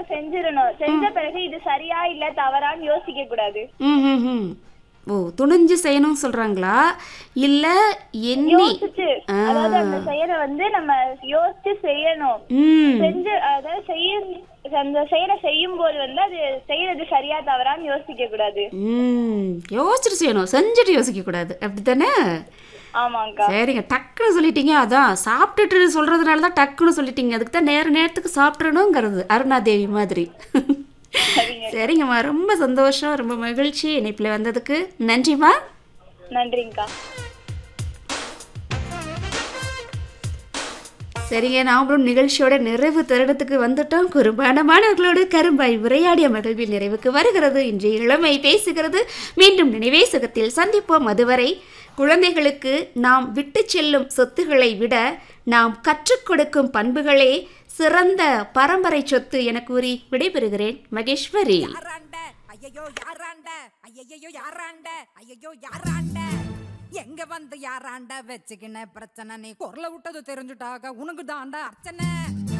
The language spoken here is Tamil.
செஞ்சிடணும் செஞ்ச பிறகு இது சரியா இல்ல தவறான்னு யோசிக்க கூடாது ம் ம் ம் ஓ துணிஞ்சு செய்யணும்னு சொல்றாங்களா இல்ல எண்ணி யோசிச்சு அதாவது அந்த செயலை வந்து நம்ம யோசிச்சு செய்யணும் ம் செஞ்சு அதாவது செய்ய அந்த செயலை செய்யும் போது வந்து அது செய்யறது சரியா தவறான்னு யோசிக்க கூடாது ம் யோசிச்சுட்டு செய்யணும் செஞ்சுட்டு யோசிக்க கூடாது அப்படித்தானே ஆமாங்கக்கா சரிங்க டக்குன்னு சொல்லிட்டீங்க அதான் சாப்பிட்டுட்டு சொல்றதுனால தான் டக்குன்னு சொல்லிட்டீங்க அதுக்கு தான் நேர நேரத்துக்கு சாப்பிடணுங்கிறது அருணாதேவி மாதிரி சரிங்க சரிங்கம்மா ரொம்ப சந்தோஷம் ரொம்ப மகிழ்ச்சி இணைப்பில் வந்ததுக்கு நன்றிம்மா நன்றிங்கக்கா சரிங்க நாமளும் நிகழ்ச்சியோட நிறைவு தருணத்துக்கு வந்துட்டோம் குறும்பான மாணவர்களோடு கரும்பாய் உரையாடிய மகிழ்வில் நிறைவுக்கு வருகிறது இன்றைய இளமை பேசுகிறது மீண்டும் நினைவேசகத்தில் சந்திப்போம் அதுவரை குழந்தைகளுக்கு நாம் விட்டு செல்லும் சொத்துக்களை விட நாம் கற்றுக் கொடுக்கும் பண்புகளே சிறந்த பரம்பரை சொத்து என கூறி விடைபெறுகிறேன் மகேஸ்வரி யாராண்ட ஐயையோ யாராண்ட ஐயையோ யாராண்ட ஐயையோ யாராண்ட எங்க வந்து யாராண்ட வச்சுக்கின பிரச்சனை நீ குரல விட்டது தெரிஞ்சுட்டாக உனக்கு தாண்டா அர்ச்சனை